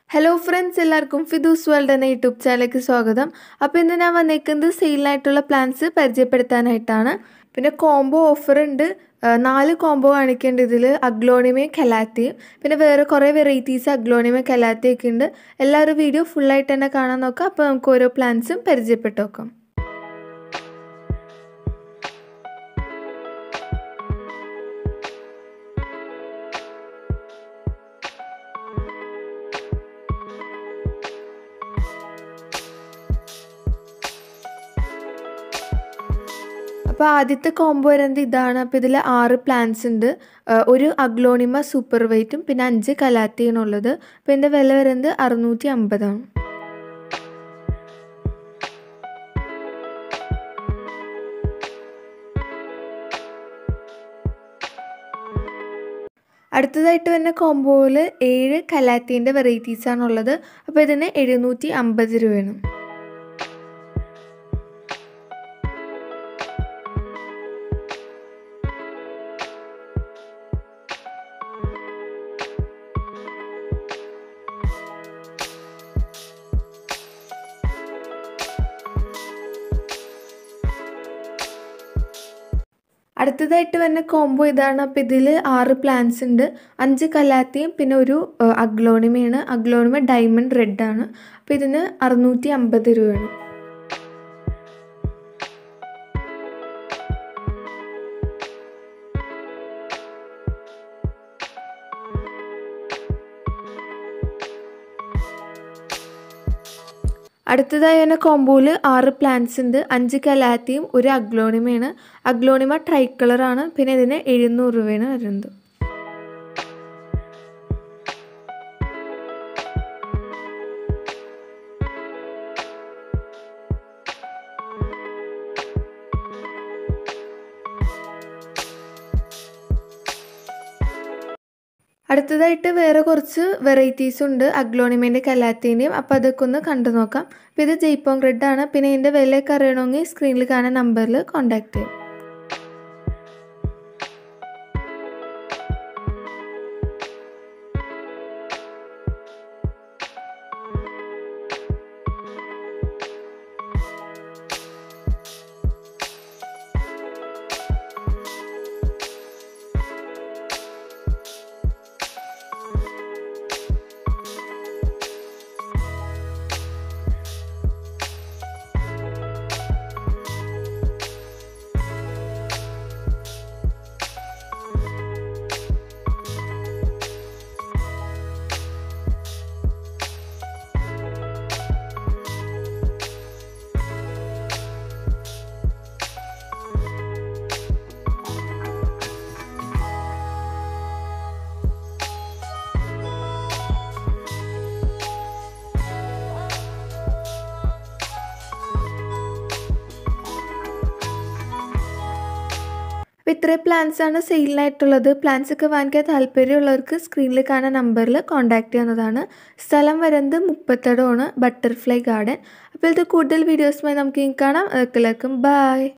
hello friends എല്ലാവർക്കും ഫിദൂസ് world എന്ന YouTube ചാനലിലേക്ക് സ്വാഗതം അപ്പോൾ ഇന്ന് ഞാൻ വന്നേക്കുന്നത് സെയിലിനായിട്ടുള്ള പ്ലാൻസ് പരിചയപ്പെടുത്താനായിട്ടാണ് പിന്നെ കോംബോ ഓഫർ ഉണ്ട് ആ, നാല് കോംബോ കാണിക്കേണ്ട ഇതിൽ അഗ്ലോണിമയും കലാത്തിയും പിന്നെ വേറെ കുറേ വെറൈറ്റീസ് അഗ്ലോണിമയും കലാത്തിയൊക്കെ ഉണ്ട് എല്ലാവരും വീഡിയോ ഫുള്ളായിട്ട് തന്നെ കാണാൻ നോക്കാം അപ്പോൾ നമുക്ക് ഓരോ പ്ലാൻസും പരിചയപ്പെട്ട് നോക്കാം അപ്പോൾ ആദ്യത്തെ കോംബോ വരുന്നത് ഇതാണ് അപ്പോൾ ഇതിൽ ആറ് പ്ലാന്റ്സ് ഉണ്ട് ആ, ഒരു അഗ്ലോണിമ സൂപ്പർ വൈറ്റും പിന്നെ അഞ്ച് കലാത്തിയാണ് ഉള്ളത് അപ്പോൾ ഇതിൻ്റെ വില വരുന്നത് അറുന്നൂറ്റി അമ്പതാണ് അടുത്തതായിട്ട് വരുന്ന കോംബോയിൽ ഏഴ് കലാത്തീൻ്റെ വെറൈറ്റീസാണുള്ളത് അപ്പോൾ ഇതിന് എഴുന്നൂറ്റി അമ്പത് രൂപയാണ് അടുത്തതായിട്ട് വരുന്ന കോംബോ ഇതാണ് അപ്പോൾ ഇതിൽ ആറ് പ്ലാന്റ്സ് ഉണ്ട് അഞ്ച് കലാത്തിയും പിന്നെ ഒരു അഗ്ലോണിമയാണ് അഗ്ലോണിമ ഡയമണ്ട് റെഡ് ആണ് അപ്പോൾ ഇതിന് അറുന്നൂറ്റി അമ്പത് രൂപയാണ് അടുത്തതായി തന്നെ കോംബോയിൽ ആറ് പ്ലാന്റ്സ് ഉണ്ട് അഞ്ച് കലാത്തിയും ഒരു അഗ്ലോണിമയാണ് അഗ്ലോണിമ ട്രൈ കളറാണ് പിന്നെ ഇതിന് എഴുന്നൂറ് രൂപയാണ് വരുന്നത് അടുത്തതായിട്ട് വേറെ കുറച്ച് വെറൈറ്റീസ് ഉണ്ട് അഗ്ലോണിമേൻ്റെ കലാത്തിൻ്റെയും അപ്പോൾ അതൊക്കെ ഒന്ന് കണ്ടു നോക്കാം അപ്പോൾ ഇത് ജയ്പോങ് റെഡ് ആണ് പിന്നെ ഇതിൻ്റെ വിലയൊക്കെ അറിയണമെങ്കിൽ സ്ക്രീനിൽ കാണുന്ന നമ്പറിൽ കോൺടാക്ട് ചെയ്യാം അപ്പോൾ ഇത്രയും പ്ലാൻസ് ആണ് സെയിലിനായിട്ടുള്ളത് പ്ലാൻസ് ഒക്കെ വാങ്ങിക്കാൻ താല്പര്യമുള്ളവർക്ക് സ്ക്രീനിൽ കാണുന്ന നമ്പറിൽ കോൺടാക്ട് ചെയ്യുന്നതാണ് സ്ഥലം വരുന്നത് മുപ്പത്തടമാണ് ബട്ടർഫ്ലൈ ഗാർഡൻ അപ്പോൾ ഇത് കൂടുതൽ വീഡിയോസുമായി നമുക്ക് ഇനി കാണാം അതൊക്കെ എല്ലാവർക്കും ബായ്